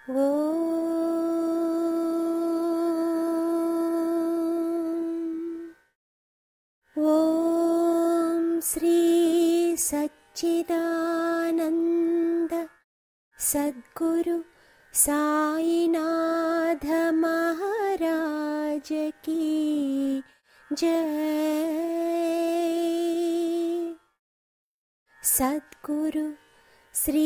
ॐ श्री सच्चिदानन्द सद्गुरु साईनाथ महाराज की जय सद्गुरु श्री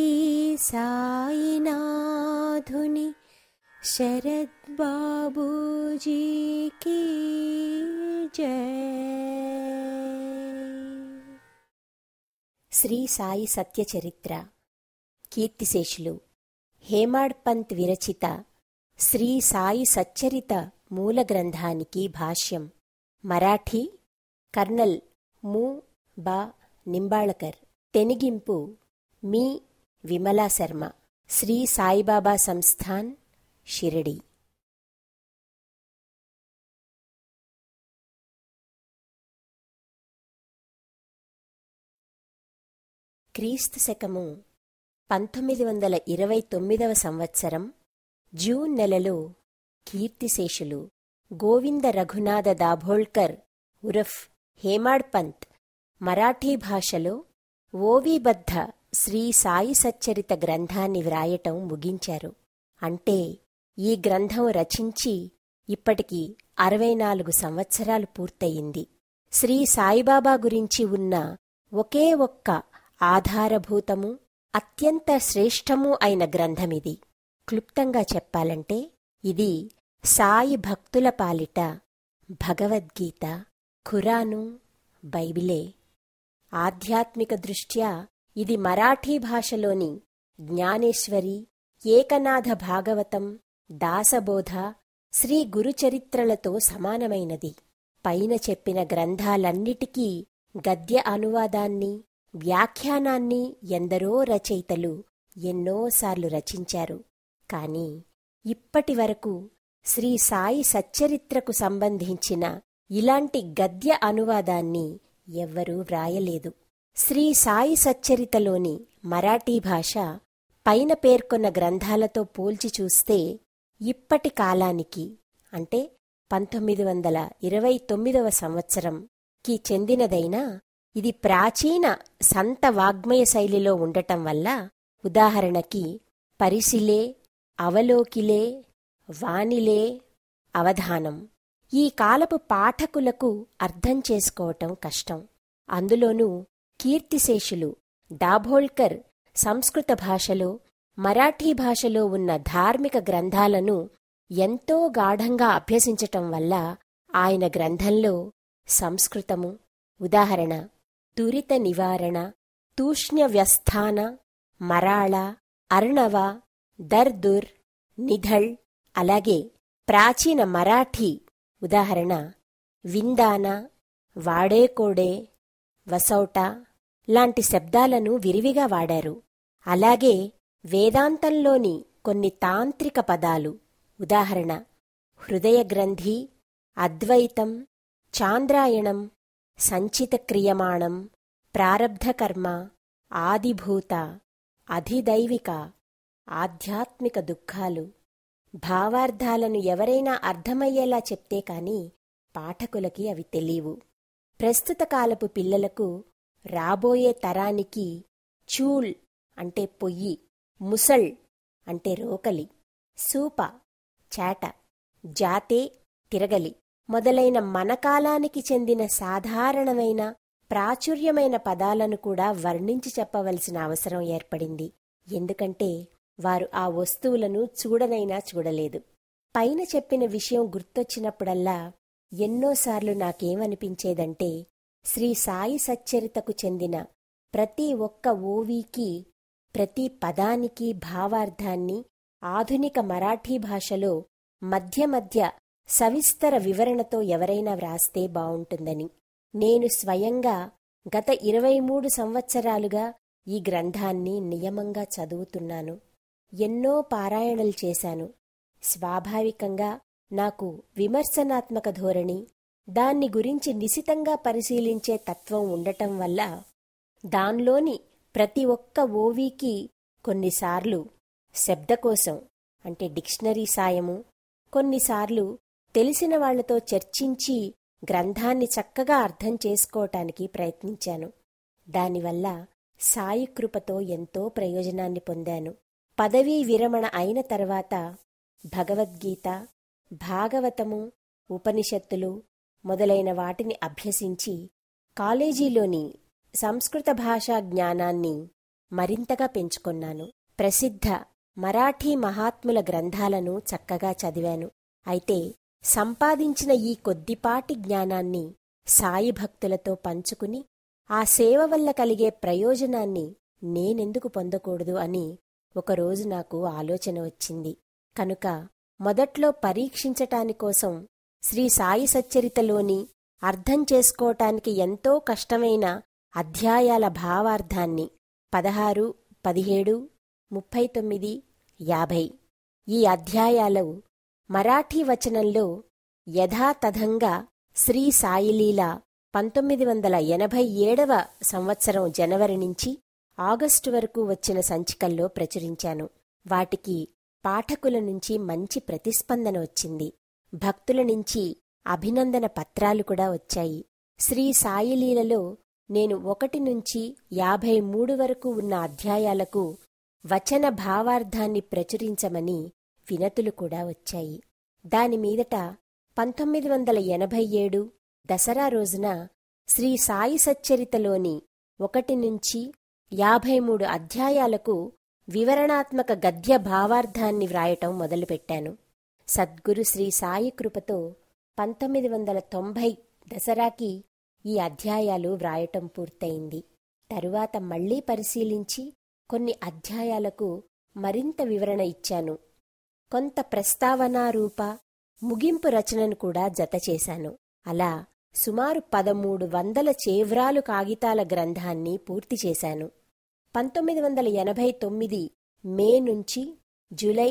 साईनाथुनि शरद बाबूजी की जय శ్రీ సాయి సత్యచరిత్ర కీర్తిశేషులు హేమాడ్ పంత్ విరచిత శ్రీ సాయి సచ్చరిత మూల గ్రంథానికి భాష్యం మరాఠీ కర్నల్ ము బా నింబాళకర్ తెనిగింపు మీ విమలా శర్మ శ్రీ సాయిబాబా సంస్థాన్ షిరడి క్రీస్తు శకము పంతొమ్మిది వందల ఇరవై తొమ్మిదవ సంవత్సరం జూన్ నెలలో కీర్తిశేషులు గోవింద రఘునాథ దాభోల్కర్ ఉరఫ్ హేమాడ్ పంత్ మరాఠీ భాషలో ఓవీబద్ధ శ్రీ సాయి సచ్చరిత గ్రంథాన్ని వ్రాయటం ముగించారు అంటే ఈ గ్రంథం రచించి ఇప్పటికి అరవై నాలుగు సంవత్సరాలు పూర్తయింది శ్రీ సాయిబాబా గురించి ఉన్న ఒకే ఒక్క ఆధారభూతము అత్యంత శ్రేష్టము అయిన గ్రంథమిది క్లుప్తంగా చెప్పాలంటే ఇది సాయి భక్తుల పాలిట భగవద్గీత ఖురాను బైబిలే ఆధ్యాత్మిక దృష్ట్యా ఇది మరాఠీ భాషలోని జ్ఞానేశ్వరి ఏకనాథ భాగవతం దాసబోధ శ్రీ గురుచరిత్రలతో సమానమైనది పైన చెప్పిన గ్రంథాలన్నిటికీ గద్య అనువాదాన్ని వ్యాఖ్యానాన్ని ఎందరో రచయితలు ఎన్నోసార్లు రచించారు కాని ఇప్పటి వరకు శ్రీ సాయి సచ్చరిత్రకు సంబంధించిన ఇలాంటి గద్య అనువాదాన్ని ఎవ్వరూ వ్రాయలేదు శ్రీ సాయి సచ్చరితలోని మరాఠీ భాష పైన పేర్కొన్న గ్రంథాలతో పోల్చి చూస్తే ఇప్పటి కాలానికి అంటే పంతొమ్మిది వందల ఇరవై తొమ్మిదవ సంవత్సరంకి చెందినదైనా ఇది ప్రాచీన సంత వాగ్మయ శైలిలో ఉండటం వల్ల ఉదాహరణకి పరిశిలే అవలోకిలే వానిలే అవధానం ఈ కాలపు పాఠకులకు అర్థం చేసుకోవటం కష్టం అందులోనూ కీర్తిశేషులు డాభోల్కర్ సంస్కృత భాషలో మరాఠీ భాషలో ఉన్న ధార్మిక గ్రంథాలను ఎంతో గాఢంగా అభ్యసించటం వల్ల ఆయన గ్రంథంలో సంస్కృతము ఉదాహరణ దురిత నివారణ తూష్ణ్య వ్యస్థాన మరాళ అర్ణవ దర్దుర్ నిధళ్ అలాగే ప్రాచీన మరాఠీ ఉదాహరణ విందాన వాడేకోడే వసౌట లాంటి శబ్దాలను విరివిగా వాడారు అలాగే వేదాంతంలోని కొన్ని తాంత్రిక పదాలు ఉదాహరణ హృదయగ్రంథి అద్వైతం చాంద్రాయణం సంచిత క్రియమాణం ప్రారబ్ధకర్మ ఆదిభూత అధిదైవిక ఆధ్యాత్మిక దుఃఖాలు భావార్థాలను ఎవరైనా అర్థమయ్యేలా చెప్తే కాని పాఠకులకి అవి తెలియవు ప్రస్తుత కాలపు పిల్లలకు రాబోయే తరానికి చూల్ అంటే పొయ్యి ముసళ్ అంటే రోకలి సూప చాట జాతే తిరగలి మొదలైన మన కాలానికి చెందిన సాధారణమైన ప్రాచుర్యమైన పదాలను కూడా వర్ణించి చెప్పవలసిన అవసరం ఏర్పడింది ఎందుకంటే వారు ఆ వస్తువులను చూడనైనా చూడలేదు పైన చెప్పిన విషయం గుర్తొచ్చినప్పుడల్లా ఎన్నోసార్లు నాకేమనిపించేదంటే శ్రీ సాయి సచ్చరితకు చెందిన ప్రతి ఒక్క ఓవీకి ప్రతి పదానికి భావార్థాన్ని ఆధునిక మరాఠీ భాషలో మధ్య మధ్య సవిస్తర వివరణతో ఎవరైనా వ్రాస్తే బావుంటుందని నేను స్వయంగా గత ఇరవై మూడు సంవత్సరాలుగా ఈ గ్రంథాన్ని నియమంగా చదువుతున్నాను ఎన్నో పారాయణలు చేశాను స్వాభావికంగా నాకు విమర్శనాత్మక ధోరణి దాన్ని గురించి నిశితంగా పరిశీలించే తత్వం ఉండటం వల్ల దాన్లోని ప్రతి ఒక్క ఓవీకి కొన్నిసార్లు శబ్దకోశం అంటే డిక్షనరీ సాయము కొన్నిసార్లు తెలిసిన వాళ్లతో చర్చించి గ్రంథాన్ని చక్కగా అర్థం చేసుకోవటానికి ప్రయత్నించాను దానివల్ల సాయి కృపతో ఎంతో ప్రయోజనాన్ని పొందాను పదవీ విరమణ అయిన తర్వాత భగవద్గీత భాగవతము ఉపనిషత్తులు మొదలైన వాటిని అభ్యసించి కాలేజీలోని సంస్కృత భాషా జ్ఞానాన్ని మరింతగా పెంచుకొన్నాను ప్రసిద్ధ మరాఠీ మహాత్ముల గ్రంథాలను చక్కగా చదివాను అయితే సంపాదించిన ఈ కొద్దిపాటి జ్ఞానాన్ని సాయి భక్తులతో పంచుకుని ఆ సేవ వల్ల కలిగే ప్రయోజనాన్ని నేనెందుకు పొందకూడదు అని ఒకరోజు నాకు ఆలోచన వచ్చింది కనుక మొదట్లో పరీక్షించటానికోసం శ్రీ సాయి సచ్చరితలోని అర్థం చేసుకోవటానికి ఎంతో కష్టమైన అధ్యాయాల భావార్థాన్ని పదహారు పదిహేడు ముప్పై తొమ్మిది యాభై ఈ అధ్యాయాలు మరాఠీ వచనంలో యథాతథంగా శ్రీ సాయిలీల పంతొమ్మిది వందల ఎనభై ఏడవ సంవత్సరం జనవరి నుంచి ఆగస్టు వరకు వచ్చిన సంచికల్లో ప్రచురించాను వాటికి పాఠకుల నుంచి మంచి ప్రతిస్పందన వచ్చింది భక్తుల నుంచి అభినందన పత్రాలు కూడా వచ్చాయి శ్రీ సాయిలీలలో నేను ఒకటి నుంచి యాభై మూడు వరకు ఉన్న అధ్యాయాలకు వచన భావార్థాన్ని ప్రచురించమని వినతులు కూడా వచ్చాయి దానిమీదట పంతొమ్మిది వందల ఎనభై ఏడు దసరా రోజున శ్రీ సాయి సచ్చరితలోని ఒకటి నుంచి యాభై మూడు అధ్యాయాలకు వివరణాత్మక గద్య భావార్థాన్ని వ్రాయటం మొదలుపెట్టాను సద్గురు శ్రీ సాయి కృపతో పంతొమ్మిది వందల తొంభై దసరాకి ఈ అధ్యాయాలు వ్రాయటం పూర్తయింది తరువాత మళ్లీ పరిశీలించి కొన్ని అధ్యాయాలకు మరింత వివరణ ఇచ్చాను కొంత ప్రస్తావనారూప ముగింపు రచనను కూడా జతచేశాను అలా సుమారు పదమూడు వందల చేవ్రాలు కాగితాల గ్రంథాన్ని పూర్తి చేశాను పంతొమ్మిది వందల ఎనభై తొమ్మిది మే నుంచి జులై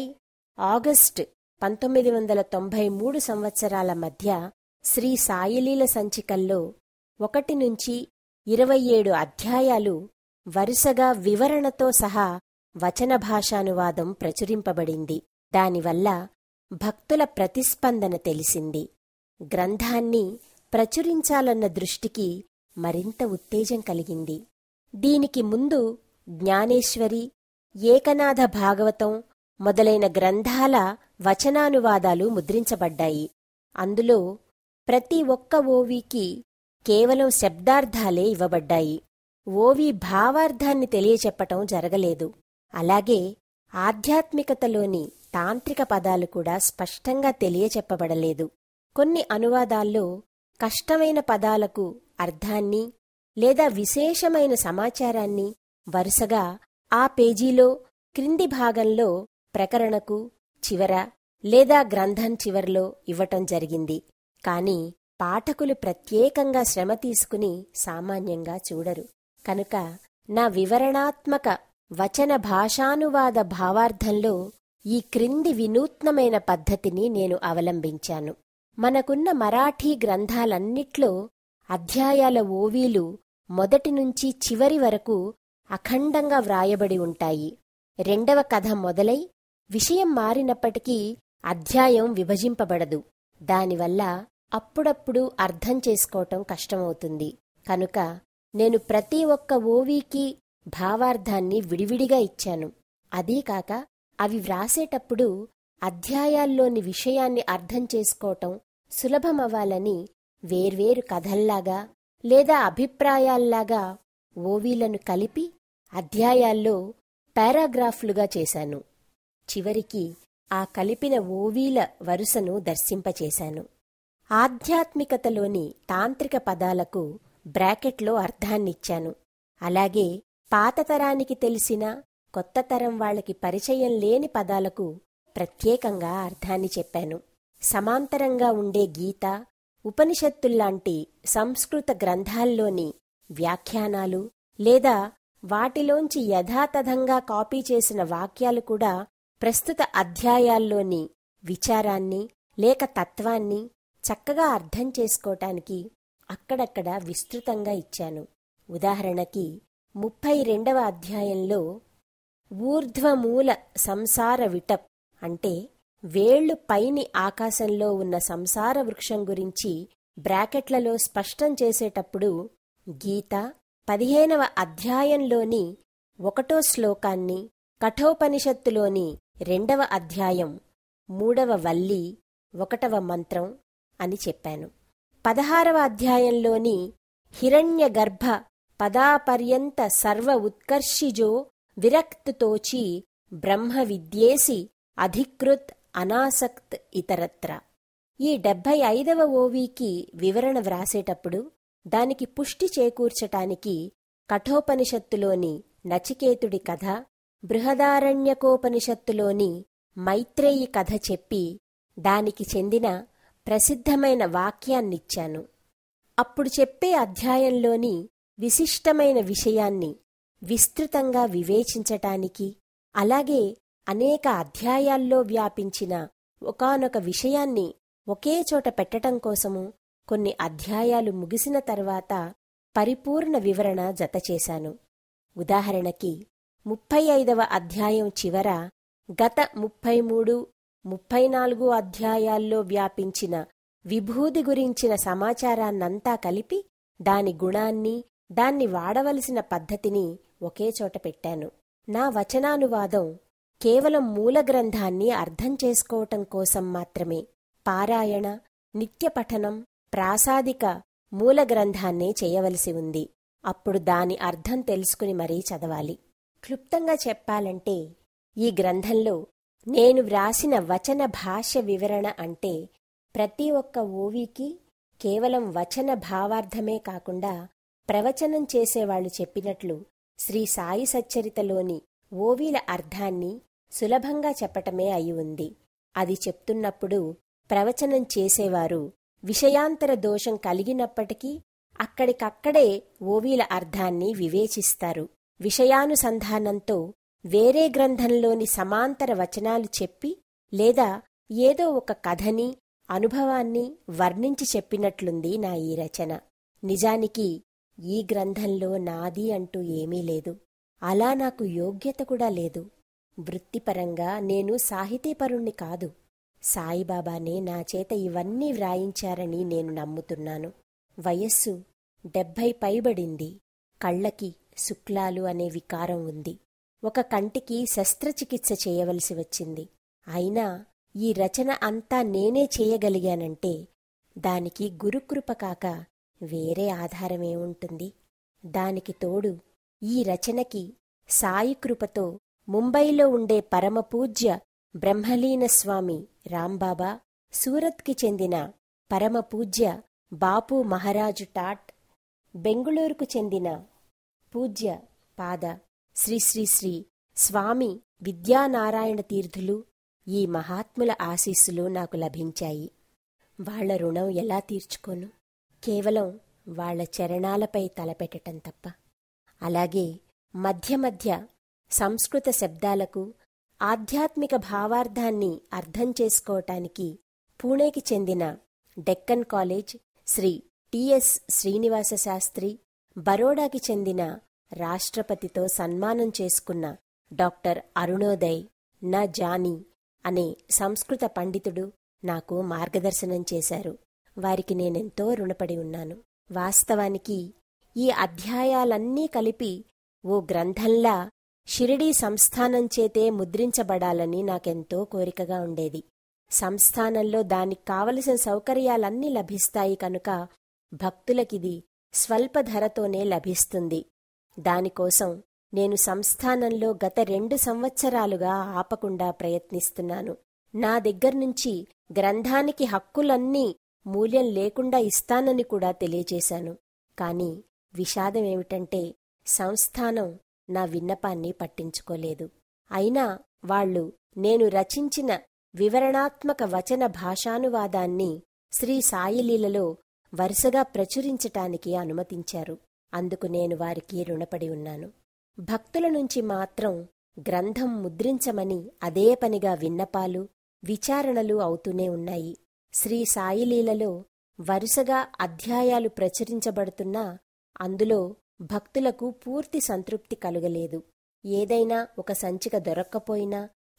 ఆగస్ట్ పంతొమ్మిది వందల తొంభై మూడు సంవత్సరాల మధ్య శ్రీ సాయిలీల సంచికల్లో ఒకటి నుంచి ఇరవై ఏడు అధ్యాయాలు వరుసగా వివరణతో సహా వచన భాషానువాదం ప్రచురింపబడింది దానివల్ల భక్తుల ప్రతిస్పందన తెలిసింది గ్రంథాన్ని ప్రచురించాలన్న దృష్టికి మరింత ఉత్తేజం కలిగింది దీనికి ముందు జ్ఞానేశ్వరి ఏకనాథ భాగవతం మొదలైన గ్రంథాల వచనానువాదాలు ముద్రించబడ్డాయి అందులో ప్రతి ఒక్క ఓవికి కేవలం శబ్దార్థాలే ఇవ్వబడ్డాయి ఓవి భావార్థాన్ని తెలియచెప్పటం జరగలేదు అలాగే ఆధ్యాత్మికతలోని తాంత్రిక పదాలు కూడా స్పష్టంగా తెలియచెప్పబడలేదు కొన్ని అనువాదాల్లో కష్టమైన పదాలకు అర్థాన్ని లేదా విశేషమైన సమాచారాన్ని వరుసగా ఆ పేజీలో క్రింది భాగంలో ప్రకరణకు చివర లేదా గ్రంథం చివర్లో ఇవ్వటం జరిగింది కాని పాఠకులు ప్రత్యేకంగా శ్రమ తీసుకుని సామాన్యంగా చూడరు కనుక నా వివరణాత్మక వచన భాషానువాద భావార్థంలో ఈ క్రింది వినూత్నమైన పద్ధతిని నేను అవలంబించాను మనకున్న మరాఠీ గ్రంథాలన్నిట్లో అధ్యాయాల ఓవీలు మొదటి నుంచి చివరి వరకు అఖండంగా వ్రాయబడి ఉంటాయి రెండవ కథ మొదలై విషయం మారినప్పటికీ అధ్యాయం విభజింపబడదు దానివల్ల అప్పుడప్పుడు అర్థం చేసుకోవటం కష్టమవుతుంది కనుక నేను ప్రతి ఒక్క ఓవీకి భావార్థాన్ని విడివిడిగా ఇచ్చాను అదీకాక అవి వ్రాసేటప్పుడు అధ్యాయాల్లోని విషయాన్ని అర్థం చేసుకోవటం సులభమవ్వాలని వేర్వేరు కథల్లాగా లేదా అభిప్రాయాల్లాగా ఓవీలను కలిపి అధ్యాయాల్లో పారాగ్రాఫ్లుగా చేశాను చివరికి ఆ కలిపిన ఓవీల వరుసను దర్శింపచేశాను ఆధ్యాత్మికతలోని తాంత్రిక పదాలకు బ్రాకెట్లో అర్థాన్నిచ్చాను అలాగే పాతతరానికి తెలిసిన కొత్త తరం వాళ్ళకి పరిచయం లేని పదాలకు ప్రత్యేకంగా అర్థాన్ని చెప్పాను సమాంతరంగా ఉండే గీత ఉపనిషత్తుల్లాంటి సంస్కృత గ్రంథాల్లోని వ్యాఖ్యానాలు లేదా వాటిలోంచి యథాతథంగా కాపీ చేసిన వాక్యాలు కూడా ప్రస్తుత అధ్యాయాల్లోని విచారాన్ని లేక తత్వాన్ని చక్కగా అర్థం చేసుకోటానికి అక్కడక్కడ విస్తృతంగా ఇచ్చాను ఉదాహరణకి ముప్పై రెండవ అధ్యాయంలో ఊర్ధ్వమూల సంసార విటప్ అంటే వేళ్లు పైని ఆకాశంలో ఉన్న సంసార వృక్షం గురించి బ్రాకెట్లలో స్పష్టం చేసేటప్పుడు గీత పదిహేనవ అధ్యాయంలోని ఒకటో శ్లోకాన్ని కఠోపనిషత్తులోని రెండవ అధ్యాయం మూడవ వల్లి ఒకటవ మంత్రం అని చెప్పాను పదహారవ అధ్యాయంలోని హిరణ్య గర్భ పదాపర్యంత సర్వ ఉత్కర్షిజో విరక్తుతోచి బ్రహ్మ విద్యేసి అధికృత్ అనాసక్త్ ఇతరత్ర ఈ డెబ్భై ఐదవ ఓవీకి వివరణ వ్రాసేటప్పుడు దానికి పుష్టి చేకూర్చటానికి కఠోపనిషత్తులోని నచికేతుడి కథ బృహదారణ్యకోపనిషత్తులోని మైత్రేయి కథ చెప్పి దానికి చెందిన ప్రసిద్ధమైన వాక్యాన్నిచ్చాను అప్పుడు చెప్పే అధ్యాయంలోని విశిష్టమైన విషయాన్ని విస్తృతంగా వివేచించటానికి అలాగే అనేక అధ్యాయాల్లో వ్యాపించిన ఒకానొక విషయాన్ని ఒకే చోట పెట్టటం కోసము కొన్ని అధ్యాయాలు ముగిసిన తర్వాత పరిపూర్ణ వివరణ జతచేశాను ఉదాహరణకి ముప్పై ఐదవ అధ్యాయం చివర గత ముప్పై మూడు ముప్పై నాలుగు అధ్యాయాల్లో వ్యాపించిన విభూది గురించిన సమాచారాన్నంతా కలిపి దాని గుణాన్ని దాన్ని వాడవలసిన పద్ధతిని ఒకే చోట పెట్టాను నా వచనానువాదం కేవలం మూల గ్రంథాన్ని అర్థం చేసుకోవటం కోసం మాత్రమే పారాయణ నిత్యపఠనం ప్రాసాదిక మూల గ్రంథాన్నే చేయవలసి ఉంది అప్పుడు దాని అర్థం తెలుసుకుని మరీ చదవాలి క్లుప్తంగా చెప్పాలంటే ఈ గ్రంథంలో నేను వ్రాసిన వచన భాష వివరణ అంటే ప్రతి ఒక్క ఓవికి కేవలం వచన భావార్థమే కాకుండా ప్రవచనం చేసేవాళ్లు చెప్పినట్లు శ్రీ సాయి సచ్చరితలోని ఓవీల అర్థాన్ని సులభంగా చెప్పటమే అయి ఉంది అది చెప్తున్నప్పుడు ప్రవచనం చేసేవారు విషయాంతర దోషం కలిగినప్పటికీ అక్కడికక్కడే ఓవీల అర్థాన్ని వివేచిస్తారు విషయానుసంధానంతో వేరే గ్రంథంలోని సమాంతర వచనాలు చెప్పి లేదా ఏదో ఒక కథని అనుభవాన్ని వర్ణించి చెప్పినట్లుంది నా ఈ రచన నిజానికి ఈ గ్రంథంలో నాది అంటూ ఏమీ లేదు అలా నాకు యోగ్యత కూడా లేదు వృత్తిపరంగా నేను సాహితీపరుణ్ణి కాదు సాయిబాబానే నా చేత ఇవన్నీ వ్రాయించారని నేను నమ్ముతున్నాను వయస్సు డెబ్భై పైబడింది కళ్ళకి శుక్లాలు అనే వికారం ఉంది ఒక కంటికి శస్త్రచికిత్స చేయవలసి వచ్చింది అయినా ఈ రచన అంతా నేనే చేయగలిగానంటే దానికి గురుకృప కాక వేరే ఆధారమేముంటుంది దానికి తోడు ఈ రచనకి సాయి కృపతో ముంబైలో ఉండే పరమపూజ్య బ్రహ్మలీన స్వామి రాంబాబా సూరత్కి చెందిన పరమపూజ్య బాపు మహారాజు టాట్ బెంగుళూరుకు చెందిన పూజ్య పాద శ్రీ శ్రీ శ్రీ స్వామి విద్యానారాయణ తీర్థులు ఈ మహాత్ముల ఆశీస్సులు నాకు లభించాయి వాళ్ల రుణం ఎలా తీర్చుకోను కేవలం వాళ్ల చరణాలపై తలపెట్టటం తప్ప అలాగే మధ్య మధ్య సంస్కృత శబ్దాలకు ఆధ్యాత్మిక భావార్థాన్ని అర్థం చేసుకోవటానికి పూణేకి చెందిన డెక్కన్ కాలేజ్ శ్రీ టిఎస్ శ్రీనివాస శాస్త్రి బరోడాకి చెందిన రాష్ట్రపతితో సన్మానం చేసుకున్న డాక్టర్ అరుణోదయ్ న జానీ అనే సంస్కృత పండితుడు నాకు మార్గదర్శనం చేశారు వారికి నేనెంతో రుణపడి ఉన్నాను వాస్తవానికి ఈ అధ్యాయాలన్నీ కలిపి ఓ గ్రంథంలా షిరిడీ సంస్థానం చేతే ముద్రించబడాలని నాకెంతో కోరికగా ఉండేది సంస్థానంలో దానికి కావలసిన సౌకర్యాలన్నీ లభిస్తాయి కనుక భక్తులకిది స్వల్ప ధరతోనే లభిస్తుంది దానికోసం నేను సంస్థానంలో గత రెండు సంవత్సరాలుగా ఆపకుండా ప్రయత్నిస్తున్నాను నా దగ్గర్నుంచి గ్రంథానికి హక్కులన్నీ మూల్యం లేకుండా ఇస్తానని కూడా తెలియచేశాను కాని విషాదమేమిటంటే సంస్థానం నా విన్నపాన్ని పట్టించుకోలేదు అయినా వాళ్లు నేను రచించిన వివరణాత్మక వచన భాషానువాదాన్ని శ్రీ సాయిలీలలో వరుసగా ప్రచురించటానికి అనుమతించారు అందుకు నేను వారికి రుణపడి ఉన్నాను భక్తుల నుంచి మాత్రం గ్రంథం ముద్రించమని అదే పనిగా విన్నపాలు విచారణలు అవుతూనే ఉన్నాయి శ్రీ సాయిలీలలో వరుసగా అధ్యాయాలు ప్రచురించబడుతున్నా అందులో భక్తులకు పూర్తి సంతృప్తి కలుగలేదు ఏదైనా ఒక సంచిక దొరక్కపోయినా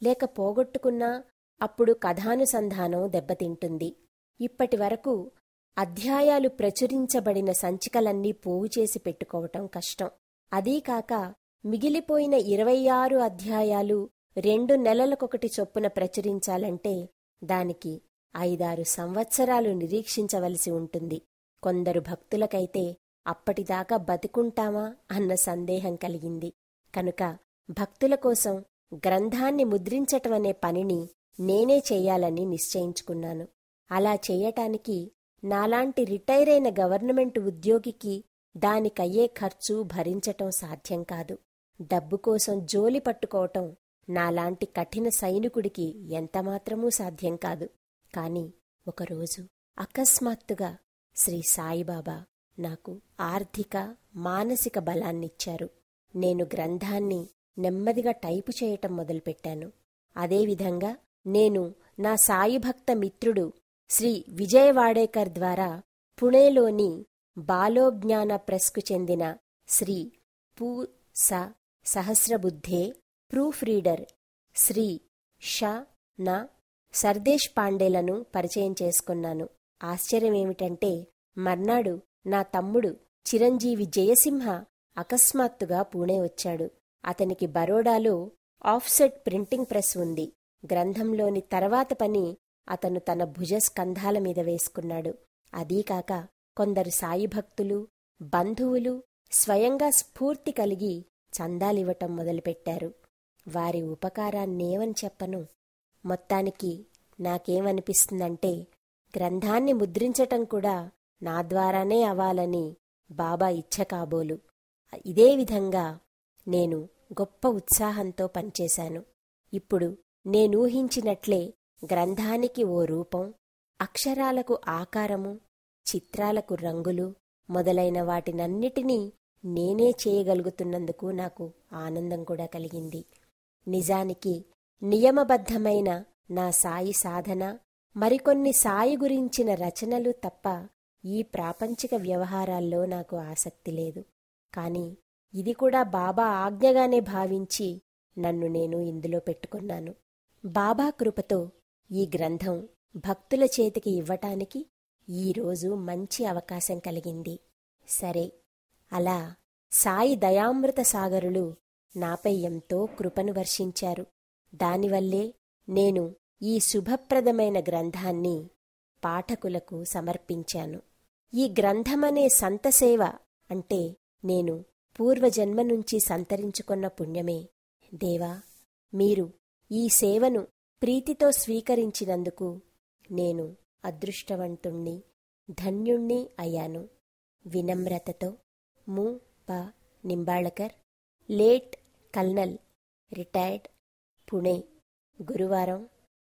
లేక పోగొట్టుకున్నా అప్పుడు కథానుసంధానం దెబ్బతింటుంది ఇప్పటి వరకు అధ్యాయాలు ప్రచురించబడిన సంచికలన్నీ పోగు చేసి పెట్టుకోవటం కష్టం అదీకాక మిగిలిపోయిన ఇరవై ఆరు అధ్యాయాలు రెండు నెలలకొకటి చొప్పున ప్రచురించాలంటే దానికి ఐదారు సంవత్సరాలు నిరీక్షించవలసి ఉంటుంది కొందరు భక్తులకైతే అప్పటిదాకా బతికుంటామా అన్న సందేహం కలిగింది కనుక భక్తుల కోసం గ్రంథాన్ని ముద్రించటమనే పనిని నేనే చెయ్యాలని నిశ్చయించుకున్నాను అలా చేయటానికి నాలాంటి రిటైర్ అయిన గవర్నమెంట్ ఉద్యోగికి దానికయ్యే ఖర్చు భరించటం సాధ్యం కాదు డబ్బు కోసం జోలి పట్టుకోవటం నాలాంటి కఠిన సైనికుడికి ఎంతమాత్రమూ సాధ్యం కాదు కాని ఒకరోజు అకస్మాత్తుగా శ్రీ సాయిబాబా నాకు ఆర్థిక మానసిక బలాన్నిచ్చారు నేను గ్రంథాన్ని నెమ్మదిగా టైపు చేయటం మొదలుపెట్టాను అదేవిధంగా నేను నా సాయిభక్త మిత్రుడు శ్రీ విజయవాడేకర్ ద్వారా పుణేలోని బాలోజ్ఞాన ప్రెస్కు చెందిన శ్రీ పూ స సహస్రబుద్ధే ప్రూఫ్ రీడర్ శ్రీ ష నా సర్దేశ్ పాండేలను పరిచయం చేసుకున్నాను ఆశ్చర్యమేమిటంటే మర్నాడు నా తమ్ముడు చిరంజీవి జయసింహ అకస్మాత్తుగా పూణే వచ్చాడు అతనికి బరోడాలో ఆఫ్సెట్ ప్రింటింగ్ ప్రెస్ ఉంది గ్రంథంలోని తర్వాత పని అతను తన భుజస్కంధాల మీద వేసుకున్నాడు అదీకాక కొందరు సాయి భక్తులు బంధువులు స్వయంగా స్ఫూర్తి కలిగి చందాలివ్వటం మొదలుపెట్టారు వారి ఉపకారాన్నేమని చెప్పను మొత్తానికి నాకేమనిపిస్తుందంటే గ్రంథాన్ని ముద్రించటం కూడా నా ద్వారానే అవ్వాలని బాబా ఇచ్చ కాబోలు ఇదే విధంగా నేను గొప్ప ఉత్సాహంతో పనిచేశాను ఇప్పుడు నేనూహించినట్లే గ్రంథానికి ఓ రూపం అక్షరాలకు ఆకారము చిత్రాలకు రంగులు మొదలైన వాటినన్నిటినీ నేనే చేయగలుగుతున్నందుకు నాకు ఆనందం కూడా కలిగింది నిజానికి నియమబద్ధమైన నా సాయి సాధన మరికొన్ని సాయి గురించిన రచనలు తప్ప ఈ ప్రాపంచిక వ్యవహారాల్లో నాకు ఆసక్తి లేదు కాని ఇది కూడా బాబా ఆజ్ఞగానే భావించి నన్ను నేను ఇందులో పెట్టుకున్నాను బాబా కృపతో ఈ గ్రంథం భక్తుల చేతికి ఇవ్వటానికి ఈరోజు మంచి అవకాశం కలిగింది సరే అలా సాయి దయామృత సాగరులు నాపై ఎంతో కృపను వర్షించారు దానివల్లే నేను ఈ శుభప్రదమైన గ్రంథాన్ని పాఠకులకు సమర్పించాను ఈ గ్రంథమనే సంతసేవ అంటే నేను పూర్వజన్మ నుంచి సంతరించుకున్న పుణ్యమే దేవా మీరు ఈ సేవను ప్రీతితో స్వీకరించినందుకు నేను అదృష్టవంతుణ్ణి ధన్యుణ్ణి అయ్యాను వినమ్రతతో ము ప Nimbalkar late colonel retired Pune గురువారం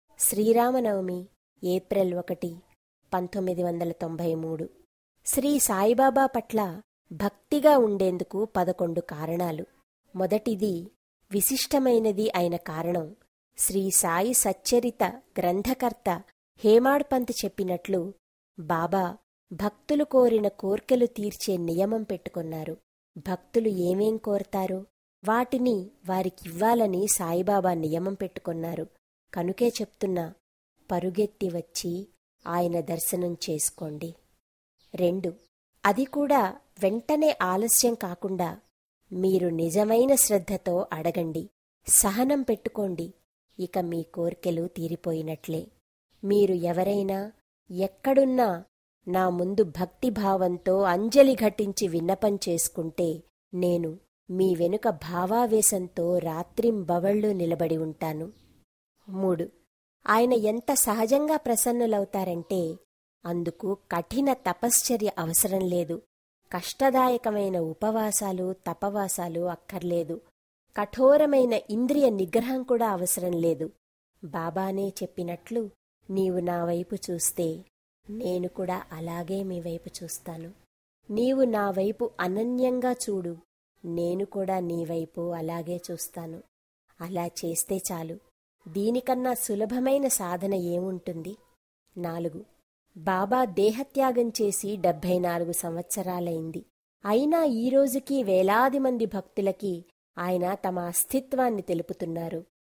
శ్రీరామనవమి ఏప్రిల్ ఒకటి పంతొమ్మిది వందల తొంభై మూడు శ్రీ సాయిబాబా పట్ల భక్తిగా ఉండేందుకు పదకొండు కారణాలు మొదటిది విశిష్టమైనది అయిన కారణం శ్రీ సాయి సచ్చరిత గ్రంథకర్త హేమాడ్పంత్ చెప్పినట్లు బాబా భక్తులు కోరిన కోర్కెలు తీర్చే నియమం పెట్టుకున్నారు భక్తులు ఏమేం కోరతారో వాటిని వారికివ్వాలని సాయిబాబా నియమం పెట్టుకున్నారు కనుకే చెప్తున్నా పరుగెత్తి వచ్చి ఆయన దర్శనం చేసుకోండి రెండు అది కూడా వెంటనే ఆలస్యం కాకుండా మీరు నిజమైన శ్రద్ధతో అడగండి సహనం పెట్టుకోండి ఇక మీ కోర్కెలు తీరిపోయినట్లే మీరు ఎవరైనా ఎక్కడున్నా నా ముందు భక్తిభావంతో అంజలి ఘటించి విన్నపం చేసుకుంటే నేను మీ వెనుక భావావేశంతో రాత్రింబవళ్ళు నిలబడి ఉంటాను మూడు ఆయన ఎంత సహజంగా ప్రసన్నులవుతారంటే అందుకు కఠిన తపశ్చర్య అవసరం లేదు కష్టదాయకమైన ఉపవాసాలు తపవాసాలు అక్కర్లేదు కఠోరమైన ఇంద్రియ నిగ్రహం కూడా అవసరం లేదు బాబానే చెప్పినట్లు నీవు నా వైపు చూస్తే నేను కూడా అలాగే మీ వైపు చూస్తాను నీవు నా వైపు అనన్యంగా చూడు నేను కూడా నీ వైపు అలాగే చూస్తాను అలా చేస్తే చాలు దీనికన్నా సులభమైన సాధన ఏముంటుంది నాలుగు బాబా దేహత్యాగం చేసి డెబ్భై నాలుగు సంవత్సరాలైంది అయినా ఈ రోజుకి వేలాది మంది భక్తులకి ఆయన తమ అస్తిత్వాన్ని తెలుపుతున్నారు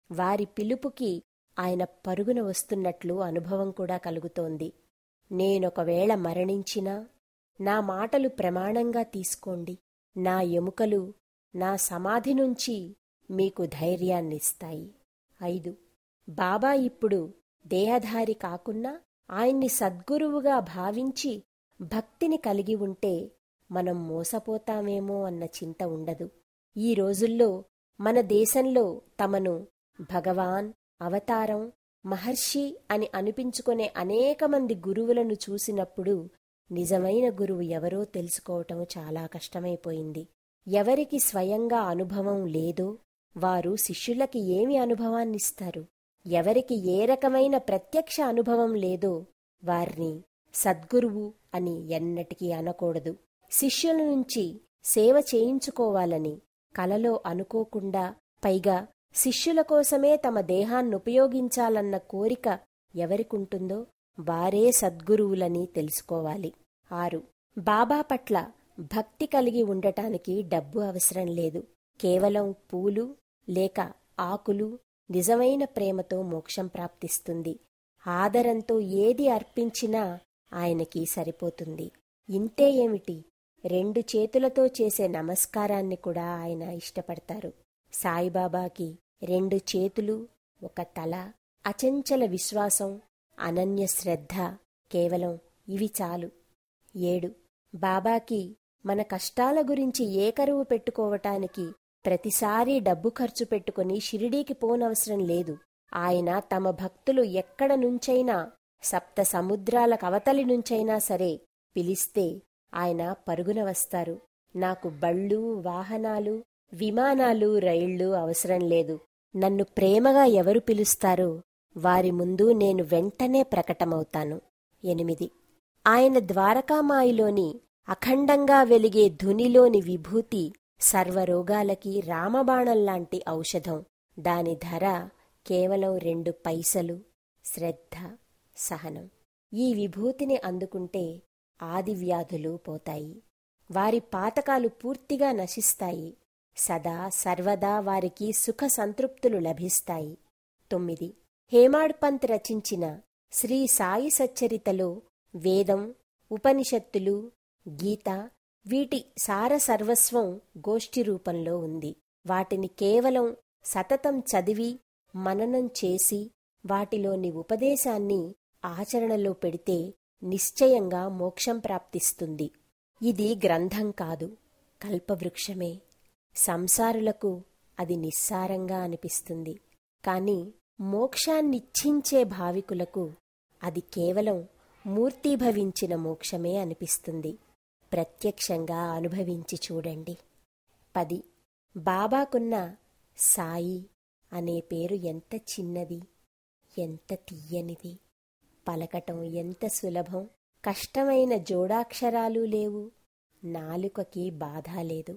వారి పిలుపుకి ఆయన పరుగున వస్తున్నట్లు అనుభవం కూడా కలుగుతోంది నేనొకవేళ మరణించినా నా మాటలు ప్రమాణంగా తీసుకోండి నా ఎముకలు నా సమాధి నుంచి మీకు ధైర్యాన్నిస్తాయి ఐదు బాబా ఇప్పుడు దేహధారి కాకున్నా ఆయన్ని సద్గురువుగా భావించి భక్తిని కలిగి ఉంటే మనం మోసపోతామేమో అన్న చింత ఉండదు ఈ రోజుల్లో మన దేశంలో తమను భగవాన్ అవతారం మహర్షి అని అనిపించుకునే అనేక మంది గురువులను చూసినప్పుడు నిజమైన గురువు ఎవరో తెలుసుకోవటం చాలా కష్టమైపోయింది ఎవరికి స్వయంగా అనుభవం లేదో వారు శిష్యులకి ఏమి అనుభవాన్నిస్తారు ఎవరికి ఏ రకమైన ప్రత్యక్ష అనుభవం లేదో వారిని సద్గురువు అని ఎన్నటికీ అనకూడదు శిష్యుల నుంచి సేవ చేయించుకోవాలని కలలో అనుకోకుండా పైగా శిష్యుల కోసమే తమ దేహాన్నుపయోగించాలన్న కోరిక ఎవరికుంటుందో వారే సద్గురువులని తెలుసుకోవాలి ఆరు బాబా పట్ల భక్తి కలిగి ఉండటానికి డబ్బు అవసరం లేదు కేవలం పూలు లేక ఆకులు నిజమైన ప్రేమతో మోక్షం ప్రాప్తిస్తుంది ఆదరంతో ఏది అర్పించినా ఆయనకి సరిపోతుంది ఇంతే ఏమిటి రెండు చేతులతో చేసే నమస్కారాన్ని కూడా ఆయన ఇష్టపడతారు సాయిబాబాకి రెండు చేతులు ఒక తల అచంచల విశ్వాసం అనన్య శ్రద్ధ కేవలం ఇవి చాలు ఏడు బాబాకి మన కష్టాల గురించి ఏకరువు పెట్టుకోవటానికి ప్రతిసారీ డబ్బు ఖర్చు పెట్టుకుని షిరిడీకి పోనవసరం లేదు ఆయన తమ భక్తులు ఎక్కడ నుంచైనా సప్త సముద్రాల కవతలి నుంచైనా సరే పిలిస్తే ఆయన పరుగున వస్తారు నాకు బళ్ళు వాహనాలు విమానాలు రైళ్లు అవసరం లేదు నన్ను ప్రేమగా ఎవరు పిలుస్తారో వారి ముందు నేను వెంటనే ప్రకటమవుతాను ఎనిమిది ఆయన ద్వారకామాయిలోని అఖండంగా వెలిగే ధునిలోని విభూతి సర్వరోగాలకి రామబాణంలాంటి ఔషధం దాని ధర కేవలం రెండు పైసలు శ్రద్ధ సహనం ఈ విభూతిని అందుకుంటే ఆదివ్యాధులు పోతాయి వారి పాతకాలు పూర్తిగా నశిస్తాయి సదా సర్వదా వారికి సుఖ సంతృప్తులు లభిస్తాయి తొమ్మిది హేమాడ్ పంత్ రచించిన శ్రీ సాయి సచ్చరితలో వేదం ఉపనిషత్తులు గీత వీటి సార సర్వస్వం గోష్ఠి రూపంలో ఉంది వాటిని కేవలం సతతం చదివి మననం చేసి వాటిలోని ఉపదేశాన్ని ఆచరణలో పెడితే నిశ్చయంగా మోక్షం ప్రాప్తిస్తుంది ఇది గ్రంథం కాదు కల్పవృక్షమే సంసారులకు అది నిస్సారంగా అనిపిస్తుంది కాని మోక్షాన్నిచ్ఛించే భావికులకు అది కేవలం మూర్తీభవించిన మోక్షమే అనిపిస్తుంది ప్రత్యక్షంగా అనుభవించి చూడండి పది బాబాకున్న సాయి అనే పేరు ఎంత చిన్నది ఎంత తీయనిది పలకటం ఎంత సులభం కష్టమైన జోడాక్షరాలు లేవు నాలుకకి బాధ లేదు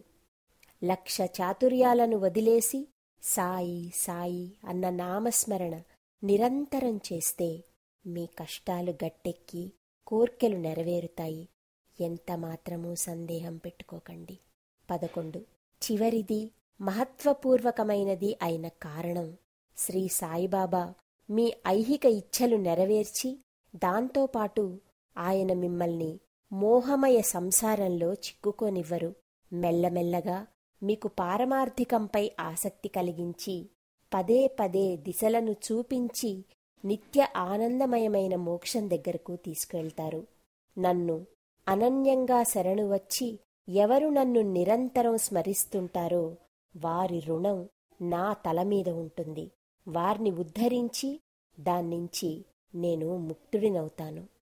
లక్ష చాతుర్యాలను వదిలేసి సాయి సాయి అన్న నామస్మరణ నిరంతరం చేస్తే మీ కష్టాలు గట్టెక్కి కోర్కెలు నెరవేరుతాయి ఎంత మాత్రమూ సందేహం పెట్టుకోకండి పదకొండు చివరిది మహత్వపూర్వకమైనది అయిన కారణం శ్రీ సాయిబాబా మీ ఐహిక ఇచ్ఛలు నెరవేర్చి దాంతోపాటు ఆయన మిమ్మల్ని మోహమయ సంసారంలో చిక్కుకోనివ్వరు మెల్లమెల్లగా మీకు పారమార్థికంపై ఆసక్తి కలిగించి పదే పదే దిశలను చూపించి నిత్య ఆనందమయమైన మోక్షం దగ్గరకు తీసుకువెళ్తారు నన్ను అనన్యంగా శరణు వచ్చి ఎవరు నన్ను నిరంతరం స్మరిస్తుంటారో వారి రుణం నా తల మీద ఉంటుంది వారిని ఉద్ధరించి దాన్నించి నేను ముక్తుడినవుతాను